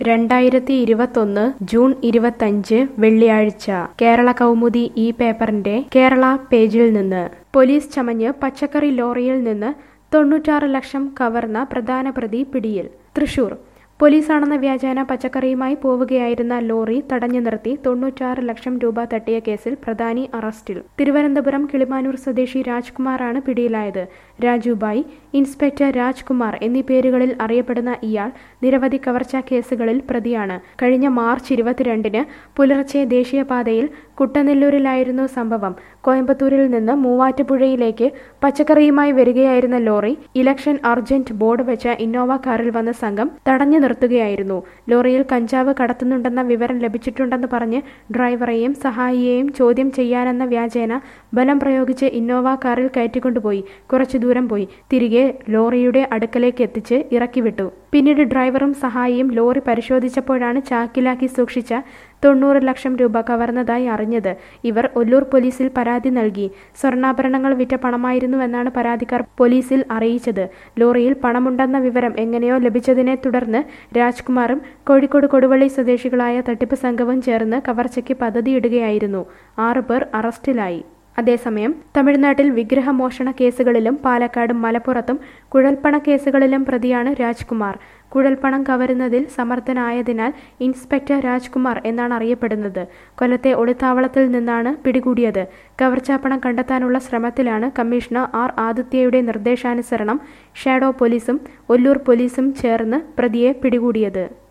രണ്ടായിരത്തി ഇരുപത്തൊന്ന് ജൂൺ ഇരുപത്തഞ്ച് വെള്ളിയാഴ്ച കേരള കൗമുദി ഈ പേപ്പറിന്റെ കേരള പേജിൽ നിന്ന് പോലീസ് ചമഞ്ഞ് പച്ചക്കറി ലോറിയിൽ നിന്ന് തൊണ്ണൂറ്റാറ് ലക്ഷം കവർന്ന പ്രധാന പ്രതി പിടിയിൽ തൃശൂർ പോലീസാണെന്ന വ്യാജേന പച്ചക്കറിയുമായി പോവുകയായിരുന്ന ലോറി തടഞ്ഞു നിർത്തി തൊണ്ണൂറ്റാറ് ലക്ഷം രൂപ തട്ടിയ കേസിൽ പ്രധാനി അറസ്റ്റിൽ തിരുവനന്തപുരം കിളിമാനൂർ സ്വദേശി രാജ്കുമാറാണ് പിടിയിലായത് രാജുബായ് ഇൻസ്പെക്ടർ രാജ്കുമാർ എന്നീ പേരുകളിൽ അറിയപ്പെടുന്ന ഇയാൾ നിരവധി കവർച്ചാ കേസുകളിൽ പ്രതിയാണ് കഴിഞ്ഞ മാർച്ച് ഇരുപത്തിരണ്ടിന് പുലർച്ചെ ദേശീയപാതയിൽ കുട്ടനെല്ലൂരിലായിരുന്നു സംഭവം കോയമ്പത്തൂരിൽ നിന്ന് മൂവാറ്റുപുഴയിലേക്ക് പച്ചക്കറിയുമായി വരികയായിരുന്ന ലോറി ഇലക്ഷൻ അർജന്റ് ബോർഡ് വെച്ച ഇന്നോവ കാറിൽ വന്ന സംഘം തടഞ്ഞു നിർത്തുകയായിരുന്നു ലോറിയിൽ കഞ്ചാവ് കടത്തുന്നുണ്ടെന്ന വിവരം ലഭിച്ചിട്ടുണ്ടെന്ന് പറഞ്ഞ് ഡ്രൈവറെയും സഹായിയെയും ചോദ്യം ചെയ്യാനെന്ന വ്യാജേന ബലം പ്രയോഗിച്ച് ഇന്നോവ കാറിൽ കയറ്റിക്കൊണ്ടുപോയി കുറച്ചു ദൂരം പോയി തിരികെ ലോറിയുടെ അടുക്കലേക്ക് എത്തിച്ച് ഇറക്കിവിട്ടു പിന്നീട് ഡ്രൈവറും സഹായിയും ലോറി പരിശോധിച്ചപ്പോഴാണ് ചാക്കിലാക്കി സൂക്ഷിച്ച തൊണ്ണൂറ് ലക്ഷം രൂപ കവർന്നതായി അറിഞ്ഞത് ഇവർ ഒല്ലൂർ പോലീസിൽ പരാതി നൽകി സ്വർണ്ണാഭരണങ്ങൾ വിറ്റ പണമായിരുന്നുവെന്നാണ് പരാതിക്കാർ പോലീസിൽ അറിയിച്ചത് ലോറിയിൽ പണമുണ്ടെന്ന വിവരം എങ്ങനെയോ ലഭിച്ചതിനെ തുടർന്ന് രാജ്കുമാറും കോഴിക്കോട് കൊടുവള്ളി സ്വദേശികളായ തട്ടിപ്പ് സംഘവും ചേർന്ന് കവർച്ചയ്ക്ക് പദ്ധതിയിടുകയായിരുന്നു ആറുപേർ അറസ്റ്റിലായി അതേസമയം തമിഴ്നാട്ടിൽ വിഗ്രഹമോഷണ കേസുകളിലും പാലക്കാടും മലപ്പുറത്തും കുഴൽപ്പണ കേസുകളിലും പ്രതിയാണ് രാജ്കുമാർ കുഴൽപ്പണം കവരുന്നതിൽ സമർത്ഥനായതിനാൽ ഇൻസ്പെക്ടർ രാജ്കുമാർ എന്നാണ് അറിയപ്പെടുന്നത് കൊല്ലത്തെ ഒളിത്താവളത്തിൽ നിന്നാണ് പിടികൂടിയത് കവർച്ചാപ്പണം കണ്ടെത്താനുള്ള ശ്രമത്തിലാണ് കമ്മീഷണർ ആർ ആദിത്യയുടെ നിർദ്ദേശാനുസരണം ഷാഡോ പോലീസും ഒല്ലൂർ പോലീസും ചേർന്ന് പ്രതിയെ പിടികൂടിയത്